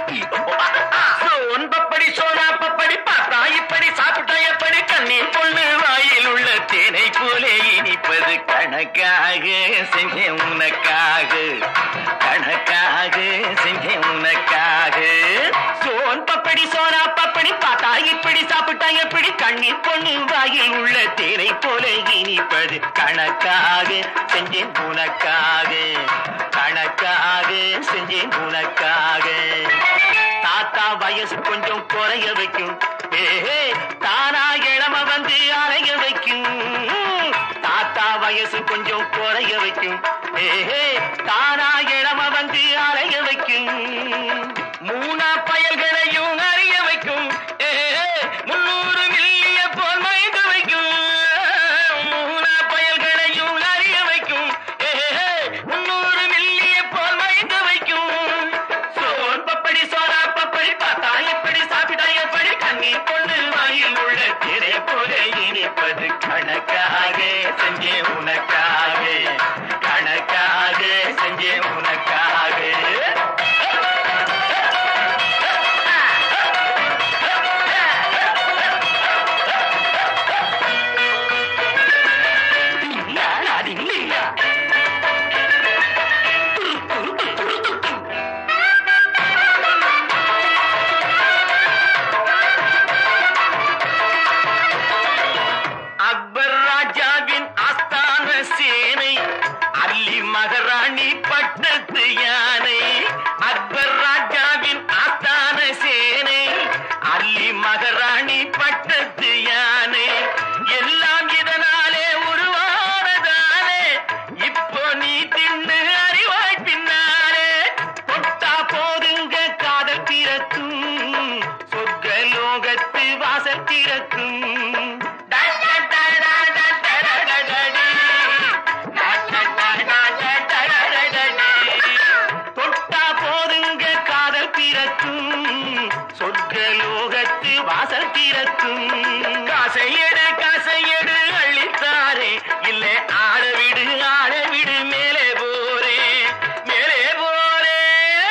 ஒன்பப்படி சோனா பப்படி பார்த்தா இப்படி சாப்பிட்டா எப்படி கண்ணீர் பொண்ணு வாயில் உள்ள தேனை போலே இனிப்பது கணக்காக செஞ்சேன் உனக்காக கணக்காக செஞ்சேன் உனக்காக சோன் பப்படி சோனா பப்படி பார்த்தா இப்படி சாப்பிட்டா எப்படி கண்ணீர் பொண்ணு வாயில் உள்ள தேனை போல இனிப்பது கணக்காக செஞ்சேன் உனக்காக கணக்காக செஞ்சேன் உனக்காக தாத்தா வயசு கொஞ்சம் குறைய வைக்கும் ஏஹே தானா இளம வந்து அலைய வைக்கும் தாத்தா வயசு கொஞ்சம் குறைய வைக்கும் ஏஹே தானா இளம வந்து அலைய வைக்கும் மூணா பயல்களையும் அறிய வைக்கும் ஏஹே முன்னூறு மில்லிய போல் மயங்க வைக்கும் மூணா பயல்களையும் அறிய வைக்கும் ஏஹே முன்னூறு மில்லிய போல் மயங்க வைக்கும் சோன் பப்படி சோனா பப்படி பார்த்தா எப்படி சாப்பிட்டா எப்படி கண்ணீர் பொண்ணு வாயில் உள்ள திரை போல இனிப்பது கணக்காக செஞ்சே உனக்காக கணக்காக செஞ்சே உனக்காக இல்லையா அது இல்லையா அக்பர் ராஜாவின் ஆஸ்தான சேனை அல்லி மகாராணி பட்டத்து யானை அக்பர் ராஜாவின் ஆஸ்தான சேனை அல்லி மகாராணி பட்டத்து யானை எல்லாம் இதனாலே உருவானதாலே இப்போ நீ தின்னு அறிவாய் பின்னாலே தொட்டா போதுங்க காதல் பிறக்கும் சொர்க்க லோகத்து வாசல் திறக்கும் தொட்டா போதுங்க காதல் பிறக்கும் சொர்க்க லோகத்து வாசல் திறக்கும் காசையடு காசையடு அள்ளித்தாரே இல்ல ஆட விடு ஆட விடு மேலே போரே மேலே போரே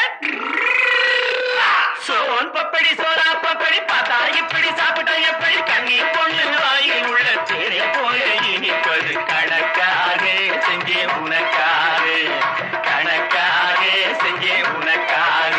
சோன் பப்படி சோனா பப்படி பார்த்தா இப்படி சாப்பிட்டா எப்படி கண்ணீர் பொண்ணு வாயில் உள்ள தேனை போல இனிப்பது கணக்காக செஞ்சே உனக்காக கணக்காக செஞ்சே உனக்காக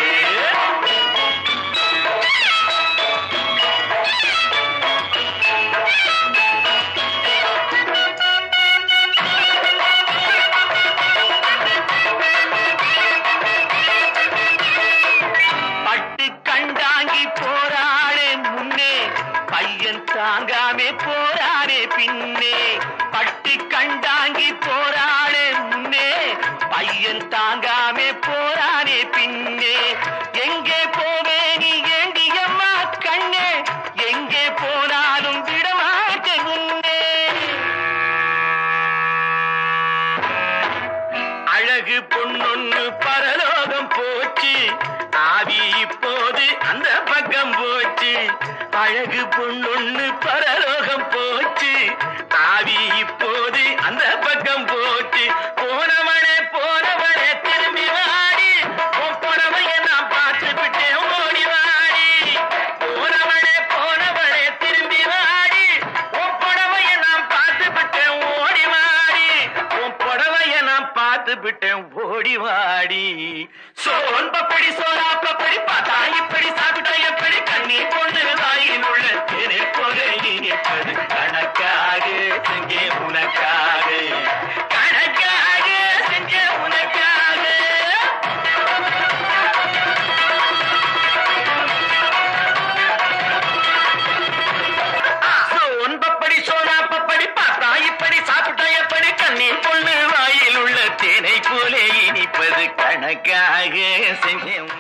பட்டு கண்டாங்கி போராளே முன்னே பையன் தாங்காமே போராடே பின்னே பட்டு கண்டாங்கி போராளே முன்னே பையன் தாங்காமே போராடே பின்னே எங்கே போவே நீ ஏண்டியம்மா கண்ணே எங்கே போனாலும் விடமாட்டேன் உன்னே அழகு பொன்னொன்னு பரலோகம் போச்சு ஆவி இப்போது அந்த பக்கம் போச்சு அழகு பொன்னொன்னு பரலோகம் போச்சு ஆவி இப்போது அந்த பக்கம் போச்சு போனவனே போனவனே திரும்பி வாடி உன் புடவைய நான் பார்த்து விட்டேன் ஓடி வாடி போனவனே போனவனே திரும்பி வாடி உன் புடவைய நான் பார்த்து விட்டேன் ஓடி வாடி உன் புடவைய நான் பார்த்து விட்டேன் ஓடி வாடி சோன் பப்படி சோனா பப்படி பார்த்தா இப்படி சாப்பிட்டா எப்படி கண்ணீர் பொண்ணு வாயில் உள்ள திரை போல இனிப்பது கணக்காக செஞ்சே உனக்காக கணக்காக செஞ்சே உனக்காக ஒன்பப்படி சோனா பப்படி பார்த்தா இப்படி சாப்பிட்டா எப்படி கண்ணீர் பொண்ணு வாயில் உள்ள தேனை போலே இனிப்பது கணக்காக செஞ்சேன்